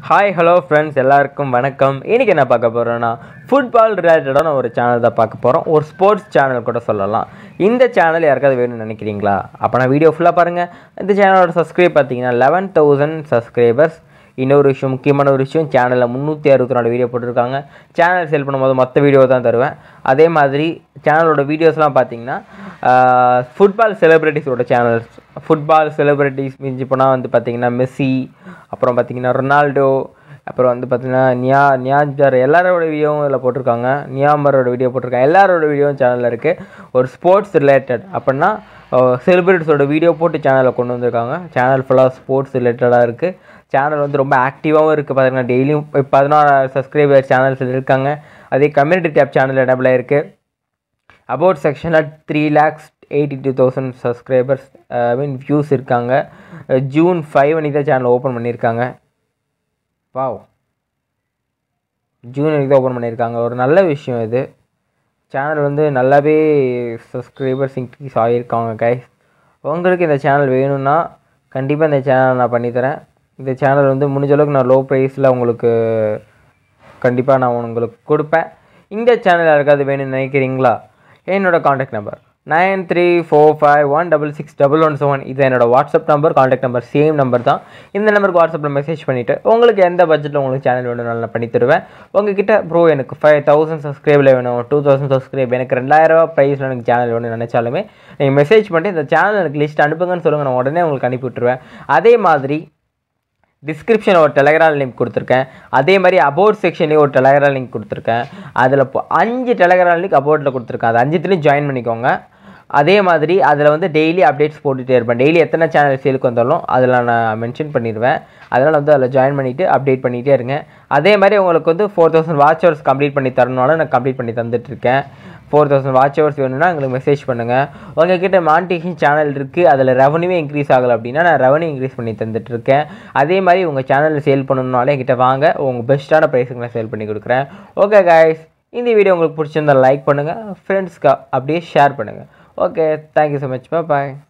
hi hello friends எல்லாருக்கும் வணக்கம் இன்றைக்கி என்ன பார்க்க போகிறோன்னா ஃபுட்பால் ரிலேட்டடான ஒரு சேனல் தான் பார்க்க போகிறோம் ஒரு ஸ்போர்ட்ஸ் சேனல் கூட சொல்லலாம் இந்த சேனல் யாருக்காவது வேணும்னு நினைக்கிறீங்களா அப்போ நான் வீடியோ ஃபுல்லாக பாருங்கள் இந்த சேனலோட சப்ஸ்கிரைப் பார்த்தீங்கன்னா லெவன் தௌசண்ட் சப்ஸ்கிரைபர்ஸ் இன்னொரு விஷயம் முக்கியமான ஒரு விஷயம் சேனலில் முந்நூற்றி அறுபத்தி நாலு வீடியோ போட்டிருக்காங்க சேனல் செல் பண்ணும்போது மொத்த வீடியோ தான் தருவேன் அதே மாதிரி சேனலோட வீடியோஸ்லாம் பார்த்தீங்கன்னா ஃபுட்பால் செலிப்ரிட்டிஸோட சேனல்ஸ் ஃபுட்பால் செலிப்ரிட்டிஸ் மிஞ்சி போனால் வந்து பார்த்தீங்கன்னா மெஸ்ஸி அப்புறம் பார்த்தீங்கன்னா ரொனால்டோ அப்புறம் வந்து பார்த்தீங்கன்னா நியா நியாஜர் எல்லாரோட வீடியோவும் இதில் போட்டிருக்காங்க நியாமரோட வீடியோ போட்டிருக்காங்க எல்லாரோட வீடியோவும் சேனலில் இருக்குது ஒரு ஸ்போர்ட்ஸ் ரிலேட்டட் அப்படின்னா செலிப்ரிட்டிஸோட வீடியோ போட்டு சேனலில் கொண்டு வந்திருக்காங்க சேனல் ஃபுல்லாக ஸ்போர்ட்ஸ் ரிலேட்டடாக இருக்குது சேனல் வந்து ரொம்ப ஆக்டிவாகவும் இருக்குது பார்த்தீங்கன்னா டெய்லியும் பதினாறு சப்ஸ்கிரைபர் சேனல்ஸ் இருக்காங்க அதே கம்யூனிட்டி டேப் சேனல் எனபிள் இருக்குது அபவுட் செக்ஷனில் three lakhs eighty two thousand subscribers I mean views இருக்காங்க ஜூன் ஃபைவ் அன்றைக்கி தான் சேனல் ஓப்பன் பண்ணியிருக்காங்க வாவ் ஜூன் அன்றைக்கி தான் ஓப்பன் பண்ணியிருக்காங்க ஒரு நல்ல விஷயம் இது சேனல் வந்து நல்லாவே சப்ஸ்கிரைபர்ஸ் இன்க்ரீஸ் ஆகியிருக்காங்க கைஸ் உங்களுக்கு இந்த சேனல் வேணும்னா கண்டிப்பாக இந்த சேனல் நான் பண்ணித்தரேன் இந்த சேனல் வந்து முடிஞ்ச அளவுக்கு நான் லோ ப்ரைஸில் உங்களுக்கு கண்டிப்பாக நான் உங்களுக்கு கொடுப்பேன் இந்த சேனல் யாருக்காவது வேணும்னு நினைக்கிறீங்களா என்னோடய contact number nine three four five one double six double one seven இது என்னோடய WhatsApp number contact number same number தான் இந்த நம்பருக்கு வாட்ஸ்அப்பில் மெசேஜ் பண்ணிவிட்டு உங்களுக்கு எந்த பட்ஜெட்டில் உங்களுக்கு சேனல் வேணும் நான் பண்ணி தருவேன் உங்ககிட்ட ப்ரோ எனக்கு ஃபைவ் தௌசண்ட் சப்ஸ்கிரைபில் வேணும் டூ தௌசண்ட் சப்ஸ்கிரைப் எனக்கு ரெண்டாயிரரூவா ப்ரைஸில் எனக்கு சேனல் வேணும்னு நினச்சாலுமே நீங்கள் மெசேஜ் பண்ணிட்டு இந்த சேனல் எனக்கு லிஸ்ட் அனுப்புங்கன்னு சொல்லுங்கள் நான் உடனே உங்களுக்கு அனுப்பி விட்டுருவேன் அதே மாதிரி டிஸ்கிரிப்ஷனில் ஒரு டெலகிராம் லிங்க் கொடுத்துருக்கேன் அதே மாதிரி அபவுட் செக்ஷன்லேயும் ஒரு டெலகிராம் லிங்க் கொடுத்துருக்கேன் அதில் இப்போ அஞ்சு டெலகிராம் லிங்க் அபவுட்டில் கொடுத்துருக்கேன் அது அஞ்சுத்துலேயும் ஜாயின் பண்ணிக்கோங்க அதே மாதிரி அதில் வந்து டெய்லி அப்டேட்ஸ் போட்டுகிட்டே இருப்பேன் டெய்லி எத்தனை சேனல் சேலுக்கு வந்தாலும் அதில் நான் மென்ஷன் பண்ணிடுவேன் அதனால் வந்து அதில் ஜாயின் பண்ணிவிட்டு அப்டேட் பண்ணிகிட்டே இருங்க அதே மாதிரி உங்களுக்கு வந்து four thousand watch hours complete பண்ணி தரணுனாலும் நான் கம்ப்ளீட் பண்ணி தந்துட்டுருக்கேன் ஃபோர் தௌசண்ட் வாட்ச் ஹவர்ஸ் வேணும்னா எங்களுக்கு மெசேஜ் பண்ணுங்கள் உங்ககிட்ட மானிட்டேஷன் சேனல் இருக்குது அதில் ரெவன்யூவே இன்க்ரீஸ் ஆகலை அப்படின்னா நான் ரெவன்யூ இன்க்ரீஸ் பண்ணி தந்துட்டுருக்கேன் அதே மாதிரி உங்கள் சேனலில் சேல் பண்ணணுனாலே என்கிட்ட வாங்க உங்கள் பெஸ்ட்டான ப்ரைஸுக்கு நான் சேல் பண்ணி கொடுக்குறேன் ஓகே கைஸ் இந்த வீடியோ உங்களுக்கு பிடிச்சிருந்தா லைக் பண்ணுங்கள் ஃப்ரெண்ட்ஸ்க்கு அப்படியே ஷேர் பண்ணுங்கள் ஓகே தேங்க்யூ ஸோ மச் பாய்